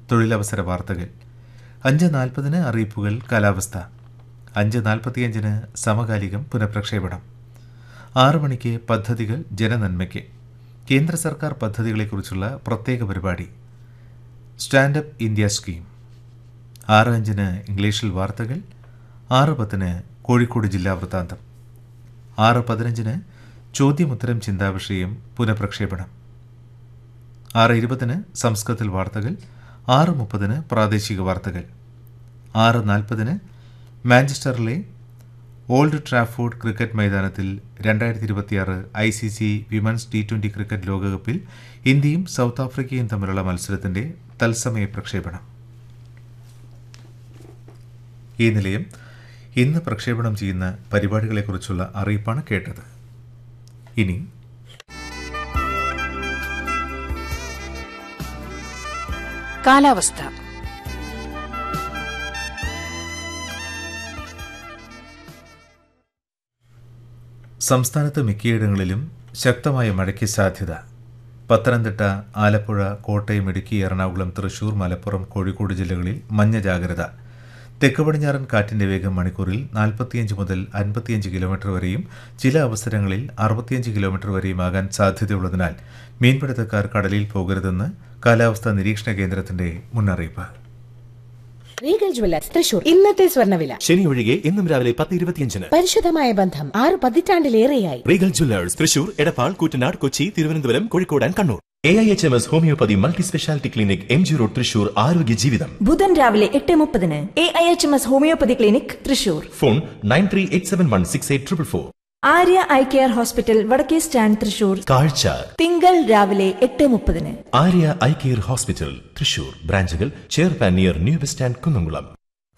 തൊഴിലവസര വാർത്തകൾ അഞ്ച് നാൽപ്പതിന് അറിയിപ്പുകൾ കാലാവസ്ഥ അഞ്ച് നാൽപ്പത്തിയഞ്ചിന് സമകാലികം പുനഃപ്രക്ഷേപണം ആറു മണിക്ക് പദ്ധതികൾ ജനനന്മയ്ക്ക് കേന്ദ്ര സർക്കാർ പദ്ധതികളെക്കുറിച്ചുള്ള പ്രത്യേക പരിപാടി സ്റ്റാൻഡപ്പ് ഇന്ത്യ സ്കീം ആറ് അഞ്ചിന് ഇംഗ്ലീഷിൽ വാർത്തകൾ ആറ് പത്തിന് കോഴിക്കോട് ജില്ലാ വൃത്താന്തം ആറ് പതിനഞ്ചിന് ചോദ്യമുത്തരം ചിന്താവിഷയം പുനഃപ്രക്ഷേപണം ആറ് ഇരുപതിന് സംസ്കൃതത്തിൽ വാർത്തകൾ ആറ് മുപ്പതിന് പ്രാദേശിക വാർത്തകൾ ആറ് നാൽപ്പതിന് മാഞ്ചസ്റ്ററിലെ ഓൾഡ് ട്രാഫോർഡ് ക്രിക്കറ്റ് മൈതാനത്തിൽ രണ്ടായിരത്തി ഇരുപത്തിയാറ് I C C women's T twenty cricket ലോകകപ്പിൽ ഇന്ത്യയും സൗത്ത് ആഫ്രിക്കയും തമ്മിലുള്ള മത്സരത്തിന്റെ തത്സമയ പ്രക്ഷേപണം ഈ നിലയം ഇന്ന് പ്രക്ഷേപണം ചെയ്യുന്ന പരിപാടികളെക്കുറിച്ചുള്ള അറിയിപ്പാണ് കേട്ടത് ഇനി കാലാവസ്ഥ സംസ്ഥാനത്ത് മിക്കയിടങ്ങളിലും ശക്തമായ മഴയ്ക്ക് സാധ്യത പത്തനംതിട്ട ആലപ്പുഴ കോട്ടയം ഇടുക്കി എറണാകുളം തൃശൂർ മലപ്പുറം കോഴിക്കോട് ജില്ലകളിൽ മഞ്ഞ ജാഗ്രത തെക്ക് പടിഞ്ഞാറൻ കാറ്റിന്റെ വേഗം മണിക്കൂറിൽ നാൽപ്പത്തിയഞ്ച് മുതൽ അൻപത്തിയഞ്ച് കിലോമീറ്റർ വരെയും ചില അവസരങ്ങളിൽ അറുപത്തിയഞ്ച് കിലോമീറ്റർ വരെയും ആകാൻ സാധ്യതയുള്ളതിനാൽ മീൻപിടുത്തക്കാർ കടലിൽ പോകരുതെന്ന് കാലാവസ്ഥാ നിരീക്ഷണ കേന്ദ്രത്തിന്റെ മുന്നറിയിപ്പ് റീഗൽ ജ്വല്ലേഴ്സ് തൃശൂർ ഇന്നത്തെ സ്വർണ്ണവില ശനി ഒഴികെ ഇന്നും രാവിലെ പത്ത് ഇരുപത്തിയഞ്ചിന് പരിശുദ്ധമായ ബന്ധം ആറ് പതിറ്റാണ്ടിലേറെയായി Regal jewellers Thrissur Edappal Koottanad Kochi Thiruvananthapuram Kozhikode and Kannur A I H M S homoeopathy multi speciality clinic M G road Thrissur ആരോഗ്യ ജീവിതം ബുധൻ രാവിലെ എട്ട് മുപ്പതിന് A I H M S homoeopathy clinic Thrissur phone nine three eight seven one six eight triple four Arya eye care hospital വടക്കേ stand Thrissur കാഴ്ച തിങ്കൾ രാവിലെ എട്ട് മുപ്പതിന് Arya eye care hospital Thrissur ബ്രാഞ്ചുകൾ ചെയർപാൻ near new bus stand Kunnamkulam